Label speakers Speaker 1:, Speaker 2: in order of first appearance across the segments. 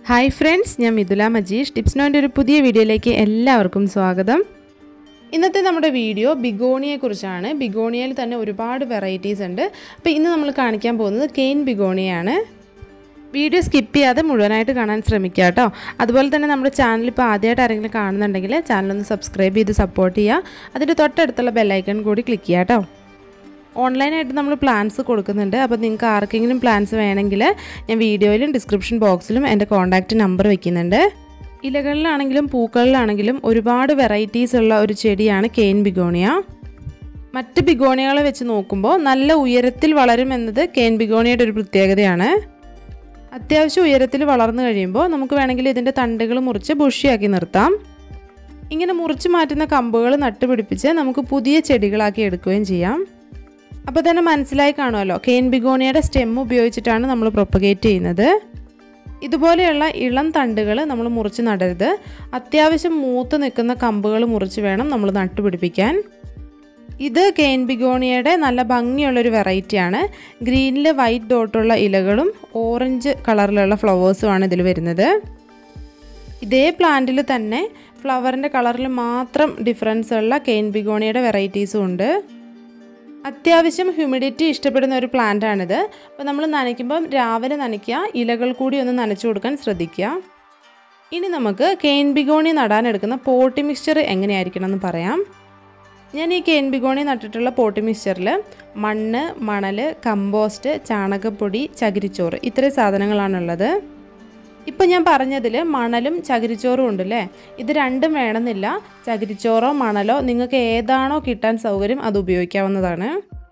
Speaker 1: hi friends ഞാൻ Mithula Majeesh tips നോൻ്റെ ഒരു പുതിയ വീഡിയോയിലേക്ക് എല്ലാവർക്കും സ്വാഗതം ഇന്നത്തെ നമ്മുടെ വീഡിയോ ബിഗോണിയെക്കുറിച്ചാണ് ബിഗോണിയയിൽ തന്നെ ഒരുപാട് വെറൈറ്റീസ് ഉണ്ട് അപ്പോൾ ഇന്ന് നമ്മൾ കാണിക്കാൻ പോകുന്നത് കെയിൻ ബിഗോണിയാണ് വീഡിയോ സ്കിപ്പ് ചെയ്യാതെ മുഴുവനായിട്ട് കാണാൻ ശ്രമിക്കുക കേട്ടോ അതുപോലെ തന്നെ നമ്മുടെ ചാനൽ ഇപ്പോൾ ആദ്യമായിട്ട് ആരെങ്കിലും കാണുന്നുണ്ടെങ്കിൽ ചാനലൊന്ന് സബ്സ്ക്രൈബ് ചെയ്ത് സപ്പോർട്ട് ചെയ്യുക അതിൻ്റെ തൊട്ടടുത്തുള്ള ബെല്ലൈക്കൺ കൂടി ക്ലിക്ക് ചെയ്യുക കേട്ടോ ഓൺലൈനായിട്ട് നമ്മൾ പ്ലാൻസ് കൊടുക്കുന്നുണ്ട് അപ്പോൾ നിങ്ങൾക്ക് ആർക്കെങ്കിലും പ്ലാൻസ് വേണമെങ്കിൽ ഞാൻ വീഡിയോയിലും ഡിസ്ക്രിപ്ഷൻ ബോക്സിലും എൻ്റെ കോൺടാക്റ്റ് നമ്പർ വെക്കുന്നുണ്ട് ഇലകളിലാണെങ്കിലും പൂക്കളിലാണെങ്കിലും ഒരുപാട് വെറൈറ്റീസ് ഉള്ള ഒരു ചെടിയാണ് കെയിൻ ബിഗോണിയ മറ്റ് ബിഗോണിയകളെ വെച്ച് നോക്കുമ്പോൾ നല്ല ഉയരത്തിൽ വളരുമെന്നത് കെയിൻ ബിഗോണിയയുടെ ഒരു പ്രത്യേകതയാണ് അത്യാവശ്യം ഉയരത്തിൽ വളർന്നു കഴിയുമ്പോൾ നമുക്ക് വേണമെങ്കിൽ ഇതിൻ്റെ തണ്ടുകൾ മുറിച്ച് ബുഷിയാക്കി നിർത്താം ഇങ്ങനെ മുറിച്ച് മാറ്റുന്ന കമ്പുകൾ നട്ടുപിടിപ്പിച്ച് നമുക്ക് പുതിയ ചെടികളാക്കി എടുക്കുകയും ചെയ്യാം അപ്പോൾ തന്നെ മനസ്സിലായി കാണുമല്ലോ കെയിൻ ബിഗോണിയയുടെ സ്റ്റെം ഉപയോഗിച്ചിട്ടാണ് നമ്മൾ പ്രൊപ്പഗേറ്റ് ചെയ്യുന്നത് ഇതുപോലെയുള്ള ഇളം തണ്ടുകൾ നമ്മൾ മുറിച്ച് നടരുത് അത്യാവശ്യം മൂത്ത് നിൽക്കുന്ന കമ്പുകൾ മുറിച്ച് വേണം നമ്മൾ നട്ടുപിടിപ്പിക്കാൻ ഇത് കെയിൻ ബിഗോണിയയുടെ നല്ല ഭംഗിയുള്ളൊരു വെറൈറ്റിയാണ് ഗ്രീനിൽ വൈറ്റ് ഡോട്ടുള്ള ഇലകളും ഓറഞ്ച് കളറിലുള്ള ഫ്ലവേഴ്സുമാണ് ഇതിൽ വരുന്നത് ഇതേ പ്ലാന്റിൽ തന്നെ ഫ്ലവറിൻ്റെ കളറിൽ മാത്രം ഡിഫറൻസ് ഉള്ള കെയിൻ ബിഗോണിയയുടെ വെറൈറ്റീസും ഉണ്ട് അത്യാവശ്യം ഹ്യൂമിഡിറ്റി ഇഷ്ടപ്പെടുന്ന ഒരു പ്ലാന്റ് ആണിത് അപ്പോൾ നമ്മൾ നനയ്ക്കുമ്പം രാവിലെ നനയ്ക്കുക ഇലകൾ കൂടി ഒന്ന് നനച്ചു കൊടുക്കാൻ ശ്രദ്ധിക്കുക ഇനി നമുക്ക് കെയിൻ ബിഗോണി നടാനെടുക്കുന്ന പോട്ടി മിക്സ്ചർ എങ്ങനെയായിരിക്കണം എന്ന് പറയാം ഞാൻ ഈ കെയിൻ ബിഗോണി നട്ടിട്ടുള്ള പോട്ടി മിക്സ്ചറിൽ മണ്ണ് മണൽ കമ്പോസ്റ്റ് ചാണകപ്പൊടി ചകിരിച്ചോറ് ഇത്രയും സാധനങ്ങളാണുള്ളത് ഇപ്പം ഞാൻ പറഞ്ഞതിൽ മണലും ചകിരിച്ചോറും ഉണ്ടല്ലേ ഇത് രണ്ടും വേണമെന്നില്ല ചകിരിച്ചോറോ മണലോ നിങ്ങൾക്ക് ഏതാണോ കിട്ടാൻ സൗകര്യം അത് ഉപയോഗിക്കാവുന്നതാണ്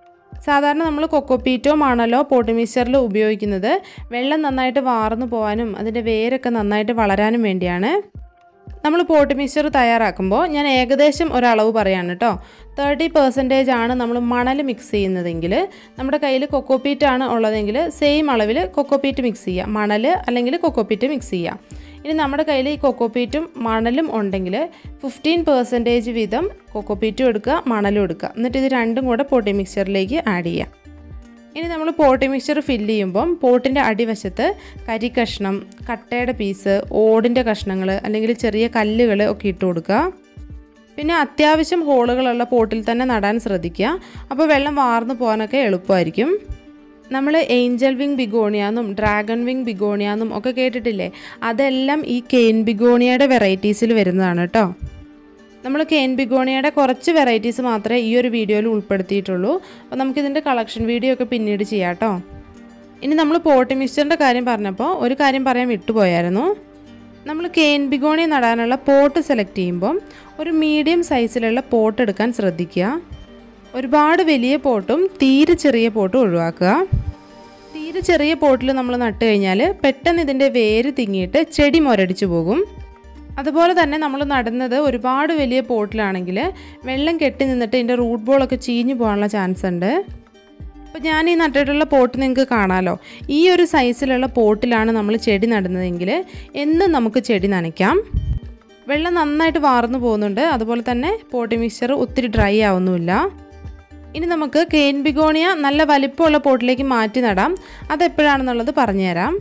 Speaker 1: സാധാരണ നമ്മൾ കൊക്കോപ്പീറ്റോ മണലോ പോട്ടി മിക്സ്ചറിൽ ഉപയോഗിക്കുന്നത് വെള്ളം നന്നായിട്ട് വാർന്നു പോകാനും അതിൻ്റെ വേരൊക്കെ നന്നായിട്ട് വളരാനും വേണ്ടിയാണ് നമ്മൾ പോട്ടി മിക്സ്ചർ തയ്യാറാക്കുമ്പോൾ ഞാൻ ഏകദേശം ഒരളവ് പറയാണ് കേട്ടോ തേർട്ടി പെർസെൻറ്റേജ് ആണ് നമ്മൾ മണൽ മിക്സ് ചെയ്യുന്നതെങ്കിൽ നമ്മുടെ കയ്യിൽ കൊക്കോപ്പീറ്റ് ആണ് ഉള്ളതെങ്കിൽ സെയിം അളവിൽ കൊക്കോപ്പീറ്റ് മിക്സ് ചെയ്യുക മണൽ അല്ലെങ്കിൽ കൊക്കോപ്പീറ്റ് മിക്സ് ചെയ്യുക ഇനി നമ്മുടെ കയ്യിൽ ഈ കൊക്കോപ്പീറ്റും മണലും ഉണ്ടെങ്കിൽ ഫിഫ്റ്റീൻ പെർസെൻറ്റേജ് വീതം കൊക്കോപ്പീറ്റും എടുക്കുക മണലും എടുക്കുക എന്നിട്ട് ഇത് രണ്ടും കൂടെ പോട്ടി മിക്സ്ചറിലേക്ക് ആഡ് ചെയ്യാം ഇനി നമ്മൾ പോട്ടി മിക്സ്ചർ ഫില്ല് ചെയ്യുമ്പം പോട്ടിൻ്റെ അടിവശത്ത് കരി കഷ്ണം കട്ടയുടെ പീസ് ഓടിൻ്റെ കഷ്ണങ്ങൾ അല്ലെങ്കിൽ ചെറിയ കല്ലുകൾ ഒക്കെ ഇട്ട് കൊടുക്കുക പിന്നെ അത്യാവശ്യം ഹോളുകളുള്ള പോട്ടിൽ തന്നെ നടാൻ ശ്രദ്ധിക്കുക അപ്പോൾ വെള്ളം വാർന്നു പോകാനൊക്കെ എളുപ്പമായിരിക്കും നമ്മൾ ഏഞ്ചൽ വിങ് ബിഗോണിയാന്നും ഡ്രാഗൺ വിങ് ബിഗോണിയാന്നും ഒക്കെ കേട്ടിട്ടില്ലേ അതെല്ലാം ഈ കെയിൻ ബിഗോണിയയുടെ വെറൈറ്റീസിൽ വരുന്നതാണ് കേട്ടോ നമ്മൾ കെയിൻ ബിഗോണിയയുടെ കുറച്ച് വെറൈറ്റീസ് മാത്രമേ ഈ ഒരു വീഡിയോയിൽ ഉൾപ്പെടുത്തിയിട്ടുള്ളൂ അപ്പോൾ നമുക്കിതിൻ്റെ കളക്ഷൻ വീഡിയോ ഒക്കെ പിന്നീട് ചെയ്യാം കേട്ടോ ഇനി നമ്മൾ പോട്ടി മിക്സ്ചറിൻ്റെ കാര്യം പറഞ്ഞപ്പോൾ ഒരു കാര്യം പറയാൻ വിട്ടുപോയായിരുന്നു നമ്മൾ കെയിൻ ബിഗോണി നടാനുള്ള പോട്ട് സെലക്ട് ചെയ്യുമ്പം ഒരു മീഡിയം സൈസിലുള്ള പോട്ട് എടുക്കാൻ ശ്രദ്ധിക്കുക ഒരുപാട് വലിയ പോട്ടും തീരെ ചെറിയ പോട്ടും ഒഴിവാക്കുക തീരെ ചെറിയ പോട്ടിൽ നമ്മൾ നട്ട് കഴിഞ്ഞാൽ പെട്ടെന്ന് ഇതിൻ്റെ വേര് തിങ്ങിയിട്ട് ചെടി മുരടിച്ചു പോകും അതുപോലെ തന്നെ നമ്മൾ നടുന്നത് ഒരുപാട് വലിയ പോട്ടിലാണെങ്കിൽ വെള്ളം കെട്ടി നിന്നിട്ട് ഇതിൻ്റെ റൂട്ട് ബോളൊക്കെ ചീഞ്ഞു പോകാനുള്ള ചാൻസ് ഉണ്ട് അപ്പോൾ ഞാൻ ഈ നട്ടിട്ടുള്ള പോട്ട് നിങ്ങൾക്ക് കാണാമല്ലോ ഈ ഒരു സൈസിലുള്ള പോട്ടിലാണ് നമ്മൾ ചെടി നടുന്നതെങ്കിൽ എന്നും നമുക്ക് ചെടി നനയ്ക്കാം വെള്ളം നന്നായിട്ട് വാർന്നു പോകുന്നുണ്ട് അതുപോലെ തന്നെ പോട്ടി മിക്സ്ചർ ഒത്തിരി ഡ്രൈ ആവുന്നുമില്ല ഇനി നമുക്ക് കെയിൻ ബിഗോണിയ നല്ല വലിപ്പമുള്ള പോട്ടിലേക്ക് മാറ്റി നടാം അതെപ്പോഴാണെന്നുള്ളത് പറഞ്ഞുതരാം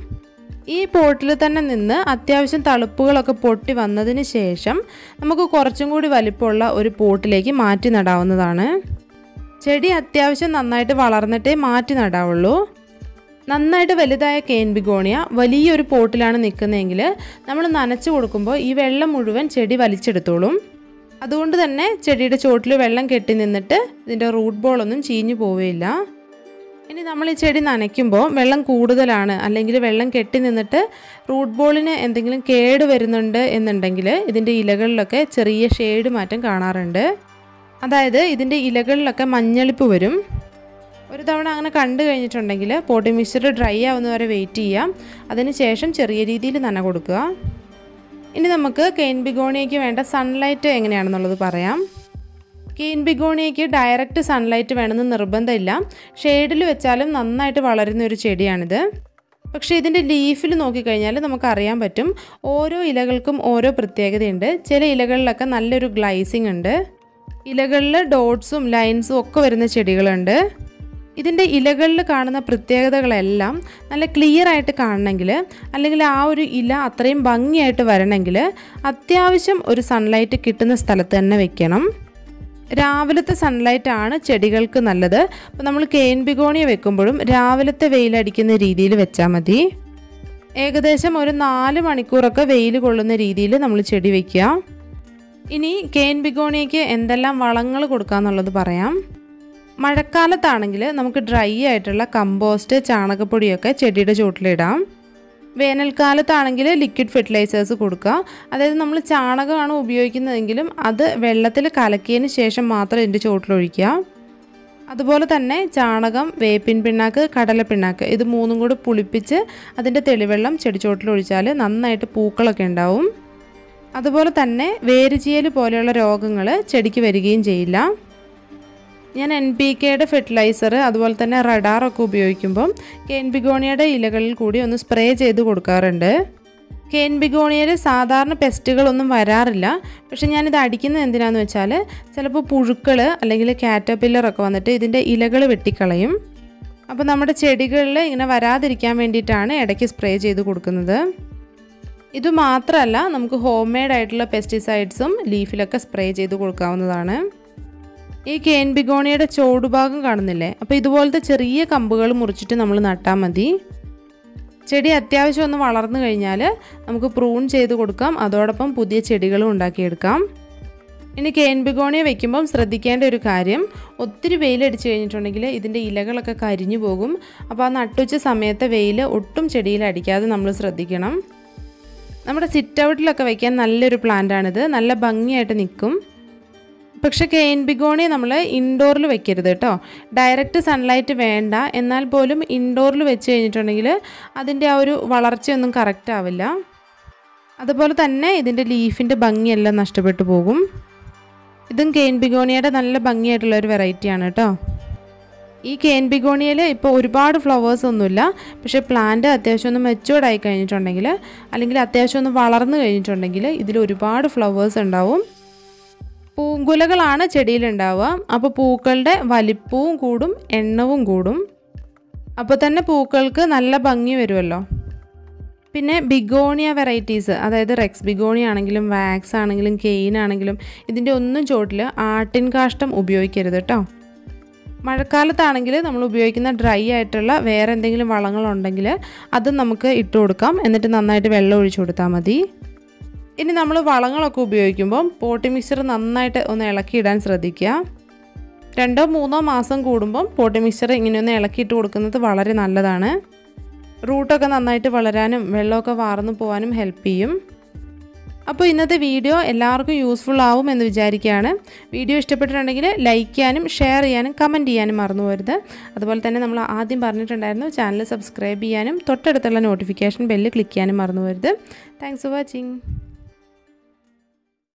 Speaker 1: ഈ പോട്ടിൽ തന്നെ നിന്ന് അത്യാവശ്യം തളുപ്പുകളൊക്കെ പൊട്ടി വന്നതിന് ശേഷം നമുക്ക് കുറച്ചും കൂടി വലിപ്പമുള്ള ഒരു പോട്ടിലേക്ക് മാറ്റി നടാവുന്നതാണ് ചെടി അത്യാവശ്യം നന്നായിട്ട് വളർന്നിട്ടേ മാറ്റി നടാവുള്ളൂ നന്നായിട്ട് വലുതായ കെയിൻ ബിഗോണിയ വലിയൊരു പോട്ടിലാണ് നിൽക്കുന്നതെങ്കിൽ നമ്മൾ നനച്ചു കൊടുക്കുമ്പോൾ ഈ വെള്ളം മുഴുവൻ ചെടി വലിച്ചെടുത്തോളും അതുകൊണ്ട് തന്നെ ചെടിയുടെ ചോട്ടിൽ വെള്ളം കെട്ടി നിന്നിട്ട് ഇതിൻ്റെ റൂട്ട് ബോളൊന്നും ചീഞ്ഞു പോവുകയില്ല ഇനി നമ്മൾ ഈ ചെടി നനയ്ക്കുമ്പോൾ വെള്ളം കൂടുതലാണ് അല്ലെങ്കിൽ വെള്ളം കെട്ടി നിന്നിട്ട് റൂട്ട് ബോളിന് എന്തെങ്കിലും കേട് വരുന്നുണ്ട് എന്നുണ്ടെങ്കിൽ ഇതിൻ്റെ ഇലകളിലൊക്കെ ചെറിയ ഷെയ്ഡ് മാറ്റം കാണാറുണ്ട് അതായത് ഇതിൻ്റെ ഇലകളിലൊക്കെ മഞ്ഞളിപ്പ് വരും ഒരു തവണ അങ്ങനെ കണ്ടു കഴിഞ്ഞിട്ടുണ്ടെങ്കിൽ പോട്ടി മിക്സ്ചർ ഡ്രൈ ആവുന്നവരെ വെയിറ്റ് ചെയ്യാം അതിനുശേഷം ചെറിയ രീതിയിൽ നന കൊടുക്കുക ഇനി നമുക്ക് കെയിൻ ബിഗോണിയയ്ക്ക് വേണ്ട സൺലൈറ്റ് എങ്ങനെയാണെന്നുള്ളത് പറയാം കെയിൻ ബിഗോണിയയ്ക്ക് ഡയറക്റ്റ് സൺലൈറ്റ് വേണമെന്ന് നിർബന്ധമില്ല ഷെയ്ഡിൽ വെച്ചാലും നന്നായിട്ട് വളരുന്ന ഒരു ചെടിയാണിത് പക്ഷേ ഇതിൻ്റെ ലീഫിൽ നോക്കിക്കഴിഞ്ഞാൽ നമുക്കറിയാൻ പറ്റും ഓരോ ഇലകൾക്കും ഓരോ പ്രത്യേകതയുണ്ട് ചില ഇലകളിലൊക്കെ നല്ലൊരു ഗ്ലൈസിങ് ഉണ്ട് ഇലകളിൽ ഡോട്ട്സും ലൈൻസും ഒക്കെ വരുന്ന ചെടികളുണ്ട് ഇതിൻ്റെ ഇലകളിൽ കാണുന്ന പ്രത്യേകതകളെല്ലാം നല്ല ക്ലിയർ ആയിട്ട് കാണണമെങ്കിൽ അല്ലെങ്കിൽ ആ ഒരു ഇല അത്രയും ഭംഗിയായിട്ട് വരണമെങ്കിൽ അത്യാവശ്യം ഒരു സൺലൈറ്റ് കിട്ടുന്ന സ്ഥലത്ത് തന്നെ വെക്കണം രാവിലത്തെ സൺലൈറ്റ് ആണ് ചെടികൾക്ക് നല്ലത് അപ്പോൾ നമ്മൾ കെയിൻ ബിഗോണിയ വെക്കുമ്പോഴും രാവിലത്തെ വെയിലടിക്കുന്ന രീതിയിൽ വെച്ചാൽ മതി ഏകദേശം ഒരു നാല് മണിക്കൂറൊക്കെ വെയിൽ കൊള്ളുന്ന രീതിയിൽ നമ്മൾ ചെടി വയ്ക്കുക ഇനി കെയിൻ ബിഗോണിയയ്ക്ക് എന്തെല്ലാം വളങ്ങൾ കൊടുക്കാമെന്നുള്ളത് പറയാം മഴക്കാലത്താണെങ്കിൽ നമുക്ക് ഡ്രൈ ആയിട്ടുള്ള കമ്പോസ്റ്റ് ചാണകപ്പൊടിയൊക്കെ ചെടിയുടെ ചുവട്ടിലിടാം വേനൽക്കാലത്താണെങ്കിൽ ലിക്വിഡ് ഫെർട്ടിലൈസേഴ്സ് കൊടുക്കുക അതായത് നമ്മൾ ചാണകമാണ് ഉപയോഗിക്കുന്നതെങ്കിലും അത് വെള്ളത്തിൽ കലക്കിയതിന് ശേഷം മാത്രം ഇതിൻ്റെ ചുവട്ടിലൊഴിക്കുക അതുപോലെ തന്നെ ചാണകം വേപ്പിൻ പിണ്ണാക്ക് കടല പിണ്ണാക്ക് ഇത് മൂന്നും കൂടി പുളിപ്പിച്ച് അതിൻ്റെ തെളിവെള്ളം ചെടിച്ചോട്ടിൽ ഒഴിച്ചാൽ നന്നായിട്ട് പൂക്കളൊക്കെ ഉണ്ടാവും അതുപോലെ തന്നെ വേരുചീയൽ പോലെയുള്ള രോഗങ്ങൾ ചെടിക്ക് വരികയും ചെയ്യില്ല ഞാൻ എൻ പി കെയുടെ ഫെർട്ടിലൈസർ അതുപോലെ തന്നെ റഡാറൊക്കെ ഉപയോഗിക്കുമ്പം കെൻ ബിഗോണിയയുടെ ഇലകളിൽ കൂടി ഒന്ന് സ്പ്രേ ചെയ്ത് കൊടുക്കാറുണ്ട് കെൻ ബിഗോണിയയിൽ സാധാരണ പെസ്റ്റുകളൊന്നും വരാറില്ല പക്ഷെ ഞാനിത് അടിക്കുന്നത് എന്തിനാന്ന് വെച്ചാൽ ചിലപ്പോൾ പുഴുക്കൾ അല്ലെങ്കിൽ കാറ്റർപില്ലറൊക്കെ വന്നിട്ട് ഇതിൻ്റെ ഇലകൾ വെട്ടിക്കളയും അപ്പോൾ നമ്മുടെ ചെടികളിൽ ഇങ്ങനെ വരാതിരിക്കാൻ വേണ്ടിയിട്ടാണ് ഇടയ്ക്ക് സ്പ്രേ ചെയ്ത് കൊടുക്കുന്നത് ഇത് മാത്രമല്ല നമുക്ക് ഹോം മെയ്ഡ് ആയിട്ടുള്ള പെസ്റ്റിസൈഡ്സും ലീഫിലൊക്കെ സ്പ്രേ ചെയ്ത് കൊടുക്കാവുന്നതാണ് ഈ കേൻ ബിഗോണിയുടെ ചോടുഭാഗം കാണുന്നില്ലേ അപ്പോൾ ഇതുപോലത്തെ ചെറിയ കമ്പുകൾ മുറിച്ചിട്ട് നമ്മൾ നട്ടാൽ മതി ചെടി അത്യാവശ്യം ഒന്ന് വളർന്നു കഴിഞ്ഞാൽ നമുക്ക് പ്രൂൺ ചെയ്ത് കൊടുക്കാം അതോടൊപ്പം പുതിയ ചെടികളും ഉണ്ടാക്കിയെടുക്കാം ഇനി കേൻ ബിഗോണിയ വെക്കുമ്പം ശ്രദ്ധിക്കേണ്ട ഒരു കാര്യം ഒത്തിരി വെയിലടിച്ച് കഴിഞ്ഞിട്ടുണ്ടെങ്കിൽ ഇതിൻ്റെ ഇലകളൊക്കെ കരിഞ്ഞു പോകും അപ്പോൾ ആ നട്ടുച്ച സമയത്തെ വെയിൽ ഒട്ടും ചെടിയിൽ അടിക്കാതെ നമ്മൾ ശ്രദ്ധിക്കണം നമ്മുടെ സിറ്റ് ഔട്ടിലൊക്കെ വയ്ക്കാൻ നല്ലൊരു പ്ലാന്റാണിത് നല്ല ഭംഗിയായിട്ട് നിൽക്കും പക്ഷെ കെയിൻ ബിഗോണി നമ്മൾ ഇൻഡോറിൽ വെക്കരുത് കേട്ടോ ഡയറക്റ്റ് സൺലൈറ്റ് വേണ്ട എന്നാൽ പോലും ഇൻഡോറിൽ വെച്ച് കഴിഞ്ഞിട്ടുണ്ടെങ്കിൽ അതിൻ്റെ ആ ഒരു വളർച്ചയൊന്നും കറക്റ്റ് ആവില്ല അതുപോലെ തന്നെ ഇതിൻ്റെ ലീഫിൻ്റെ ഭംഗിയെല്ലാം നഷ്ടപ്പെട്ടു പോകും ഇതും കെയിൻ ബിഗോണിയയുടെ നല്ല ഭംഗിയായിട്ടുള്ള ഒരു വെറൈറ്റിയാണ് കേട്ടോ ഈ കെയിൻ ബിഗോണിയയിൽ ഇപ്പോൾ ഒരുപാട് ഫ്ലവേഴ്സ് ഒന്നുമില്ല പക്ഷേ പ്ലാന്റ് അത്യാവശ്യം ഒന്ന് മെച്ചുവേർഡ് ആയി കഴിഞ്ഞിട്ടുണ്ടെങ്കിൽ അല്ലെങ്കിൽ അത്യാവശ്യം ഒന്ന് വളർന്നു കഴിഞ്ഞിട്ടുണ്ടെങ്കിൽ ഇതിൽ ഒരുപാട് ഫ്ലവേഴ്സ് ഉണ്ടാവും പൂങ്കുലകളാണ് ചെടിയിലുണ്ടാവുക അപ്പോൾ പൂക്കളുടെ വലിപ്പവും കൂടും എണ്ണവും കൂടും അപ്പോൾ തന്നെ പൂക്കൾക്ക് നല്ല ഭംഗി വരുമല്ലോ പിന്നെ ബിഗോണിയ വെറൈറ്റീസ് അതായത് റെക്സ് ബിഗോണി ആണെങ്കിലും വാക്സ് ആണെങ്കിലും കെയിൻ ആണെങ്കിലും ഇതിൻ്റെ ഒന്നും ചോട്ടിൽ ആട്ടിൻ കാഷ്ടം ഉപയോഗിക്കരുത് കേട്ടോ മഴക്കാലത്താണെങ്കിൽ നമ്മൾ ഉപയോഗിക്കുന്ന ഡ്രൈ ആയിട്ടുള്ള വേറെ എന്തെങ്കിലും വളങ്ങളുണ്ടെങ്കിൽ അതും നമുക്ക് ഇട്ട് കൊടുക്കാം എന്നിട്ട് നന്നായിട്ട് വെള്ളം ഒഴിച്ചു കൊടുത്താൽ മതി ഇനി നമ്മൾ വളങ്ങളൊക്കെ ഉപയോഗിക്കുമ്പോൾ പോട്ടി മിക്സർ നന്നായിട്ട് ഒന്ന് ഇളക്കിയിടാൻ ശ്രദ്ധിക്കുക രണ്ടോ മൂന്നോ മാസം കൂടുമ്പം പോട്ടി മിക്സർ ഇങ്ങനെ ഒന്ന് ഇളക്കിയിട്ട് കൊടുക്കുന്നത് വളരെ നല്ലതാണ് റൂട്ടൊക്കെ നന്നായിട്ട് വളരാനും വെള്ളമൊക്കെ വാർന്നു പോകാനും ഹെൽപ്പ് ചെയ്യും അപ്പോൾ ഇന്നത്തെ വീഡിയോ എല്ലാവർക്കും യൂസ്ഫുൾ ആവും എന്ന് വിചാരിക്കുകയാണ് വീഡിയോ ഇഷ്ടപ്പെട്ടിട്ടുണ്ടെങ്കിൽ ലൈക്ക് ചെയ്യാനും ഷെയർ ചെയ്യാനും കമൻറ്റ് ചെയ്യാനും മറന്നു പോരുത് അതുപോലെ തന്നെ നമ്മൾ ആദ്യം പറഞ്ഞിട്ടുണ്ടായിരുന്നു ചാനൽ സബ്സ്ക്രൈബ് ചെയ്യാനും തൊട്ടടുത്തുള്ള നോട്ടിഫിക്കേഷൻ ബെല്ല് ക്ലിക്ക് ചെയ്യാനും മറന്നു പോരുത് താങ്ക്സ് ഫോർ വാച്ചിങ്